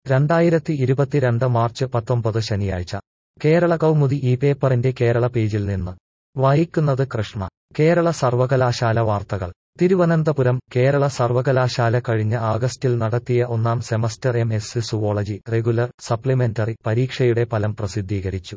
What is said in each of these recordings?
രണ്ടായിരത്തി ഇരുപത്തിരണ്ട് മാർച്ച് പത്തൊമ്പത് ശനിയാഴ്ച കേരള കൗമുദി ഈ പേപ്പറിന്റെ കേരള പേജിൽ നിന്ന് വായിക്കുന്നത് കൃഷ്ണ കേരള സർവകലാശാല വാർത്തകൾ തിരുവനന്തപുരം കേരള സർവകലാശാല കഴിഞ്ഞ ആഗസ്റ്റിൽ നടത്തിയ ഒന്നാം semester M S C zoology regular supplementary പരീക്ഷയുടെ ഫലം പ്രസിദ്ധീകരിച്ചു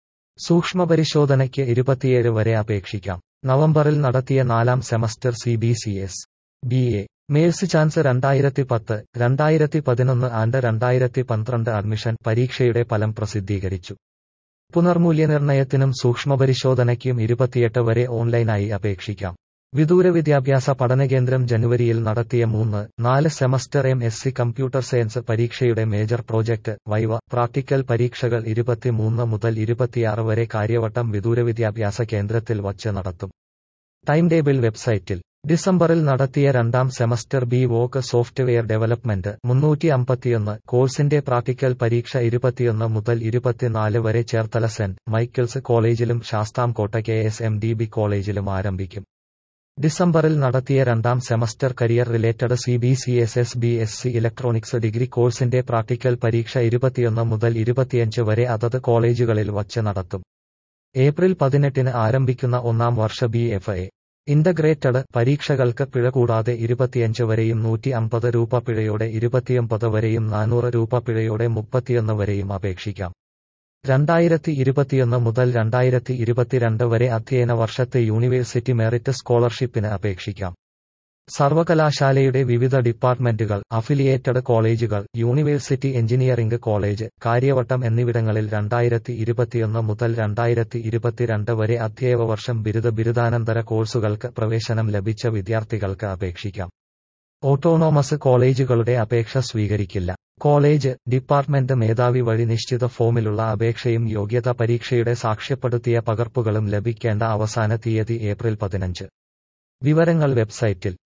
സൂക്ഷ്മപരിശോധനയ്ക്ക് ഇരുപത്തിയേഴ് വരെ അപേക്ഷിക്കാം നവംബറിൽ നടത്തിയ നാലാം semester C B C S B A mercy chance രണ്ടായിരത്തി പത്ത് രണ്ടായിരത്തി പതിനൊന്ന് ആൻഡ് രണ്ടായിരത്തി പന്ത്രണ്ട് അഡ്മിഷൻ പരീക്ഷയുടെ ഫലം പ്രസിദ്ധീകരിച്ചു പുനർമൂല്യനിർണയത്തിനും സൂക്ഷ്മപരിശോധനയ്ക്കും ഇരുപത്തിയെട്ട് വരെ ഓൺലൈനായി അപേക്ഷിക്കാം വിദൂര വിദ്യാഭ്യാസ പഠനകേന്ദ്രം ജനുവരിയിൽ നടത്തിയ മൂന്ന് നാല് semester M S C computer science പരീക്ഷയുടെ മേജർ പ്രോജക്ട് വൈവ പ്രാക്ടിക്കൽ പരീക്ഷകൾ ഇരുപത്തിമൂന്ന് മുതൽ ഇരുപത്തിയാറ് വരെ കാര്യവട്ടം വിദൂര വിദ്യാഭ്യാസ കേന്ദ്രത്തിൽ വച്ച് നടത്തും ടൈം ടേബിൾ വെബ്സൈറ്റിൽ ഡിസംബറിൽ നടത്തിയ രണ്ടാം semester B voc software development മുന്നൂറ്റി അമ്പത്തിയൊന്ന് കോഴ്സിന്റെ പ്രാക്ടിക്കൽ പരീക്ഷ ഇരുപത്തിയൊന്ന് മുതൽ ഇരുപത്തിനാല് വരെ ചേർത്തല സെന്റ് മൈക്കിൾസ് കോളേജിലും Sasthamkotta K S M D B കോളേജിലും ആരംഭിക്കും ഡിസംബറിൽ നടത്തിയ രണ്ടാം semester career related C B C S S B S C electronics degree കോഴ്സിന്റെ പ്രാക്ടിക്കൽ പരീക്ഷ ഇരുപത്തിയൊന്ന് മുതൽ ഇരുപത്തിയഞ്ച് വരെ അതത് കോളേജുകളിൽ വച്ച് നടത്തും ഏപ്രിൽ പതിനെട്ടിന് ആരംഭിക്കുന്ന ഒന്നാം വർഷ ബി എഫ് എ ഇന്റഗ്രേറ്റഡ് പരീക്ഷകൾക്ക് പിഴ കൂടാതെ ഇരുപത്തിയഞ്ച് വരെയും നൂറ്റി അമ്പത് രൂപ പിഴയോടെ ഇരുപത്തിയൊമ്പത് വരെയും നാനൂറ് രൂപ പിഴയോടെ മുപ്പത്തിയൊന്ന് വരെയും അപേക്ഷിക്കാം രണ്ടായിരത്തി ഇരുപത്തിയൊന്ന് മുതൽ രണ്ടായിരത്തി ഇരുപത്തിരണ്ട് വരെ അധ്യയന വർഷത്തെ യൂണിവേഴ്സിറ്റി മെറിറ്റ് സ്കോളർഷിപ്പിന് അപേക്ഷിക്കാം സർവകലാശാലയുടെ വിവിധ ഡിപ്പാർട്ട്മെന്റുകൾ അഫിലിയേറ്റഡ് കോളേജുകൾ യൂണിവേഴ്സിറ്റി എഞ്ചിനീയറിംഗ് കോളേജ് കാര്യവട്ടം എന്നിവിടങ്ങളിൽ രണ്ടായിരത്തി ഇരുപത്തിയൊന്ന് മുതൽ രണ്ടായിരത്തി ഇരുപത്തിരണ്ട് വരെ അധ്യയന വർഷം ബിരുദ ബിരുദാനന്തര കോഴ്സുകൾക്ക് പ്രവേശനം ലഭിച്ച വിദ്യാർത്ഥികൾക്ക് അപേക്ഷിക്കാം ഓട്ടോണോമസ് കോളേജുകളുടെ അപേക്ഷ സ്വീകരിക്കില്ല കോളേജ് ഡിപ്പാർട്ട്മെന്റ് മേധാവി വഴി നിശ്ചിത ഫോമിലുള്ള അപേക്ഷയും യോഗ്യതാ പരീക്ഷയുടെ സാക്ഷ്യപ്പെടുത്തിയ പകർപ്പുകളും ലഭിക്കേണ്ട അവസാന തീയതി ഏപ്രിൽ പതിനഞ്ച് വിവരങ്ങൾ വെബ്സൈറ്റിൽ